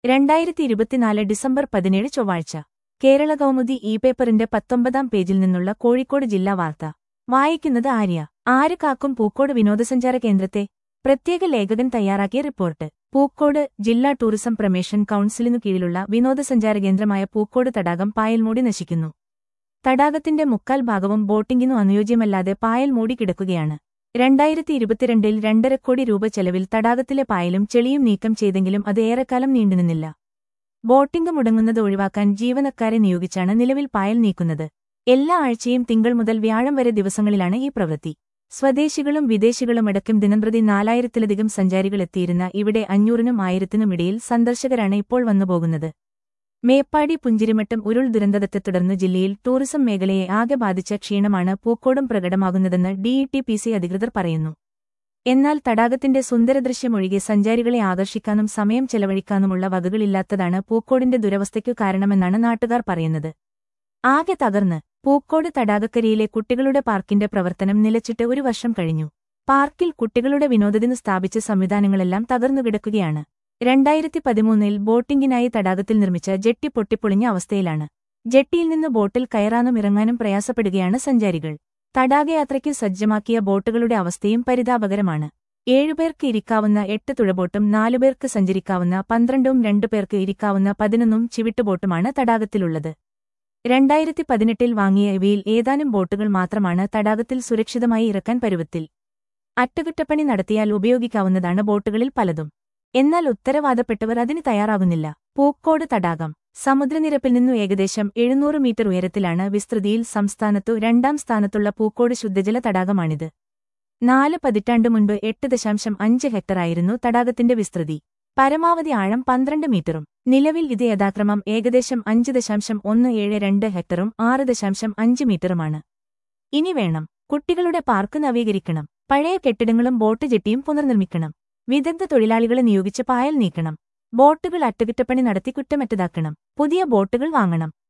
രണ്ടായിരത്തി ഇരുപത്തിനാല് ഡിസംബർ പതിനേഴ് ചൊവ്വാഴ്ച കേരള കൗമുദി ഇ പേപ്പറിന്റെ പത്തൊമ്പതാം പേജിൽ നിന്നുള്ള കോഴിക്കോട് ജില്ലാ വാർത്ത വായിക്കുന്നത് ആര്യ ആര് കാക്കും പൂക്കോട് വിനോദസഞ്ചാര കേന്ദ്രത്തെ പ്രത്യേക ലേഖകൻ തയ്യാറാക്കിയ റിപ്പോർട്ട് പൂക്കോട് ജില്ലാ ടൂറിസം പ്രമേഷൻ കൌൺസിലിനു കീഴിലുള്ള വിനോദസഞ്ചാര കേന്ദ്രമായ പൂക്കോട് തടാകം പായൽ മൂടി നശിക്കുന്നു തടാകത്തിന്റെ മുക്കാൽ ഭാഗവും ബോട്ടിംഗിനു അനുയോജ്യമല്ലാതെ പായൽ മൂടി കിടക്കുകയാണ് രണ്ടായിരത്തി ഇരുപത്തിരണ്ടിൽ രണ്ടര കോടി രൂപ ചെലവിൽ തടാകത്തിലെ പായലും ചെളിയും നീക്കം ചെയ്തെങ്കിലും അത് ഏറെക്കാലം നീണ്ടുനിന്നില്ല ബോട്ടിംഗ് മുടങ്ങുന്നത് ഒഴിവാക്കാൻ ജീവനക്കാരെ നിയോഗിച്ചാണ് നിലവിൽ പായൽ നീക്കുന്നത് എല്ലാ ആഴ്ചയും തിങ്കൾ മുതൽ വ്യാഴം വരെ ദിവസങ്ങളിലാണ് ഈ പ്രവൃത്തി സ്വദേശികളും വിദേശികളുമടക്കം ദിനംപ്രതി നാലായിരത്തിലധികം സഞ്ചാരികൾ എത്തിയിരുന്ന ഇവിടെ അഞ്ഞൂറിനും ആയിരത്തിനും ഇടയിൽ സന്ദർശകരാണ് ഇപ്പോൾ വന്നുപോകുന്നത് മേപ്പാടി പുഞ്ചിരിമട്ടം ഉരുൾ ദുരന്തത്തെ തുടർന്ന് ജില്ലയിൽ ടൂറിസം മേഖലയെ ആകെ ബാധിച്ച ക്ഷീണമാണ് പൂക്കോടും പ്രകടമാകുന്നതെന്ന് ഡിഇടിപിസി അധികൃതർ പറയുന്നു എന്നാൽ തടാകത്തിന്റെ സുന്ദരദൃശ്യമൊഴികെ സഞ്ചാരികളെ ആകർഷിക്കാനും സമയം ചെലവഴിക്കാനുമുള്ള വകകളില്ലാത്തതാണ് പൂക്കോടിന്റെ ദുരവസ്ഥയ്ക്കു കാരണമെന്നാണ് നാട്ടുകാർ പറയുന്നത് ആകെ തകർന്ന് പൂക്കോട് തടാകക്കരയിലെ കുട്ടികളുടെ പാർക്കിന്റെ പ്രവർത്തനം നിലച്ചിട്ട് ഒരു വർഷം കഴിഞ്ഞു പാർക്കിൽ കുട്ടികളുടെ വിനോദത്തിനു സ്ഥാപിച്ച സംവിധാനങ്ങളെല്ലാം തകർന്നുകിടക്കുകയാണ് രണ്ടായിരത്തി പതിമൂന്നിൽ ബോട്ടിംഗിനായി തടാകത്തിൽ നിർമ്മിച്ച ജെട്ടി പൊട്ടിപ്പൊളിഞ്ഞ അവസ്ഥയിലാണ് ജെട്ടിയിൽ നിന്ന് ബോട്ടിൽ കയറാനും ഇറങ്ങാനും പ്രയാസപ്പെടുകയാണ് സഞ്ചാരികൾ തടാകയാത്രയ്ക്ക് സജ്ജമാക്കിയ ബോട്ടുകളുടെ അവസ്ഥയും പരിതാപകരമാണ് ഏഴുപേർക്ക് ഇരിക്കാവുന്ന എട്ട് തുഴബോട്ടും നാലുപേർക്ക് സഞ്ചരിക്കാവുന്ന പന്ത്രണ്ടും രണ്ടു പേർക്ക് ഇരിക്കാവുന്ന പതിനൊന്നും ചിവിട്ടുബോട്ടുമാണ് തടാകത്തിലുള്ളത് രണ്ടായിരത്തി പതിനെട്ടിൽ വാങ്ങിയ ഇവയിൽ ഏതാനും ബോട്ടുകൾ മാത്രമാണ് തടാകത്തിൽ സുരക്ഷിതമായി ഇറക്കാൻ പരുവത്തിൽ അറ്റകുറ്റപ്പണി നടത്തിയാൽ ഉപയോഗിക്കാവുന്നതാണ് ബോട്ടുകളിൽ പലതും എന്നാൽ ഉത്തരവാദപ്പെട്ടവർ അതിന് തയ്യാറാകുന്നില്ല പൂക്കോട് തടാകം സമുദ്രനിരപ്പിൽ നിന്നു ഏകദേശം എഴുന്നൂറ് മീറ്റർ ഉയരത്തിലാണ് വിസ്തൃതിയിൽ സംസ്ഥാനത്തു രണ്ടാം സ്ഥാനത്തുള്ള പൂക്കോട് ശുദ്ധജല തടാകമാണിത് നാല് പതിറ്റാണ്ടു മുൻപ് എട്ട് ദശാംശം അഞ്ച് ഹെക്ടറായിരുന്നു തടാകത്തിന്റെ വിസ്തൃതി പരമാവധി ആഴം പന്ത്രണ്ട് മീറ്ററും നിലവിൽ ഇത് യഥാക്രമം ഏകദേശം അഞ്ച് ദശാംശം ഒന്ന് ഏഴ് രണ്ട് ഹെക്ടറും ആറ് ദശാംശം അഞ്ച് മീറ്ററുമാണ് ഇനി വേണം കുട്ടികളുടെ പാർക്ക് നവീകരിക്കണം പഴയ കെട്ടിടങ്ങളും ബോട്ട് ജെട്ടിയും പുനർനിർമ്മിക്കണം വിദഗ്ധ തൊഴിലാളികളെ നിയോഗിച്ച് പായൽ നീക്കണം ബോട്ടുകൾ അറ്റകുറ്റപ്പണി നടത്തി കുറ്റമറ്റതാക്കണം പുതിയ ബോട്ടുകൾ വാങ്ങണം